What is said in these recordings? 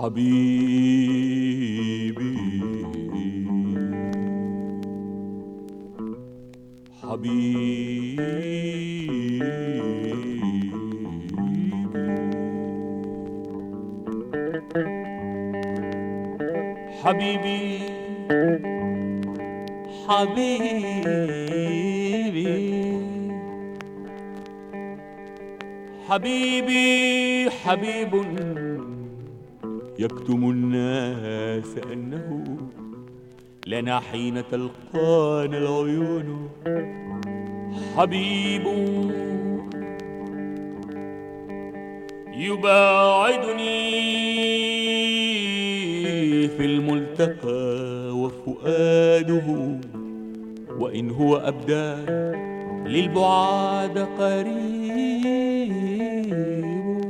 حبيبي حبيبي حبيبي حبيبي حبيبي حبيب يكتم الناس أنه لنا حين تلقانا العيون حبيب يباعدني في الملتقى وفؤاده وإن هو أبدى للبعاد قريب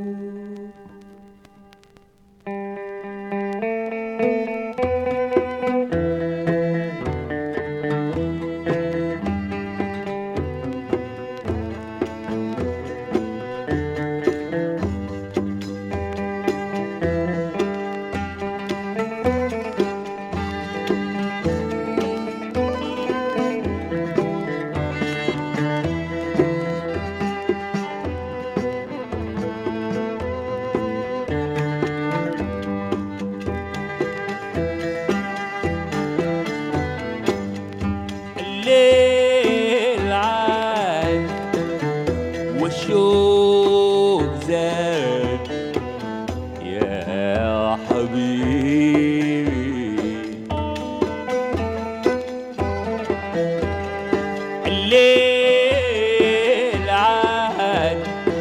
الليل عاد والشوق زاد يا حبيبي الليل عاد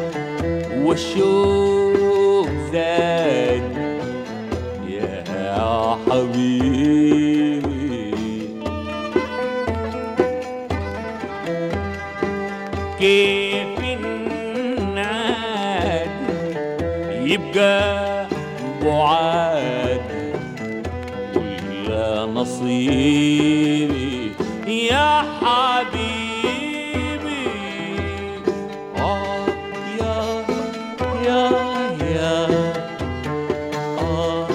والشوق زاد يا حبيبي كيف النعاد يبقى بعاد ولا نصيبي يا حبيبي آه يا يا يا آه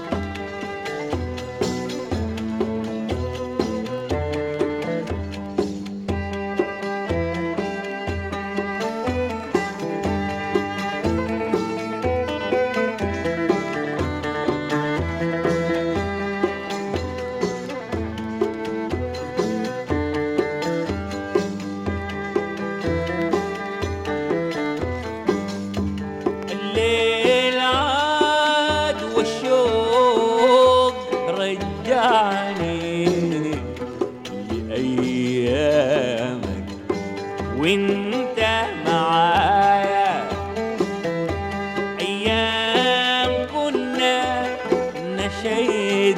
الليل عاد والشوق رجعني لأيامك وانت معايا أيام كنا نشيد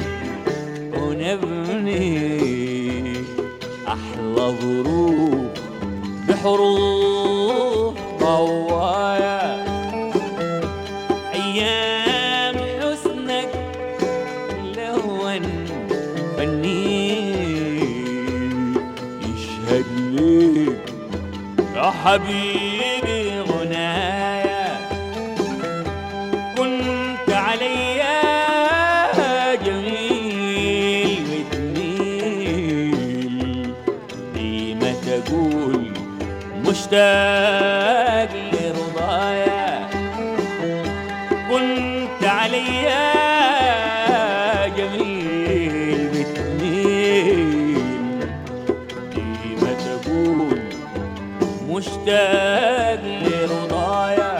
ونبني أحلى ظروف بحروف ضوايا أيام حسنك لون فني يشهد ليك يا حبيبي غنايا كنت عليا جميل وتميل ديما تقول مشتاق لرضايا كنت عليا جميل بتميل ديما تقول مشتاق لرضايا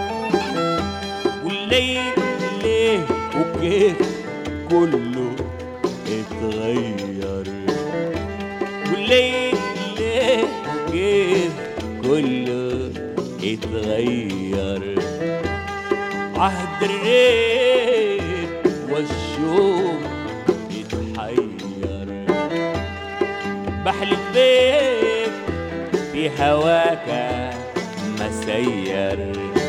والليل ليه وكيف كله اتغير والليل ليه وكيف كله اتغير عهد الريت والشوق يتحير بحلف بيك في هواك مسير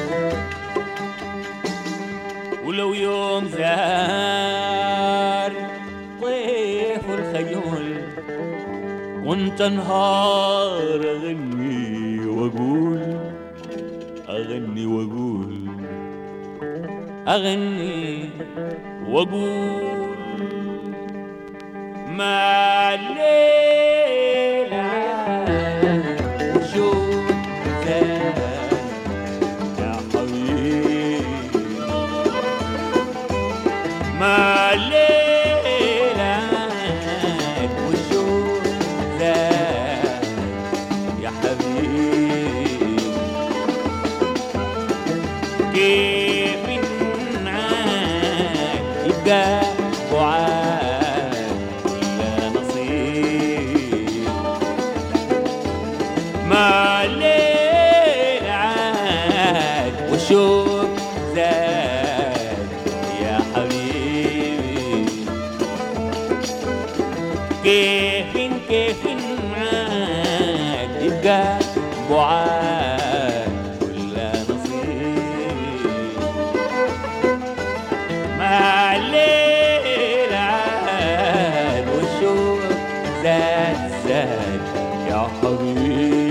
ولو يوم زار طيف الخيول كنت انهار اغني واقول اغني واقول أغني وأقول ما الليلة شوف زاد يا حبيبي ما الليلة وشوف زاد يا حبيبي كيف معاك يبقى بعاد يا نصيب ما الليل عاد وشوف زاد يا حبيبي كيف كيف معاك يبقى بعاد ولا نصيب ما الليل عاد وشوف زاد زاد يا حبيبي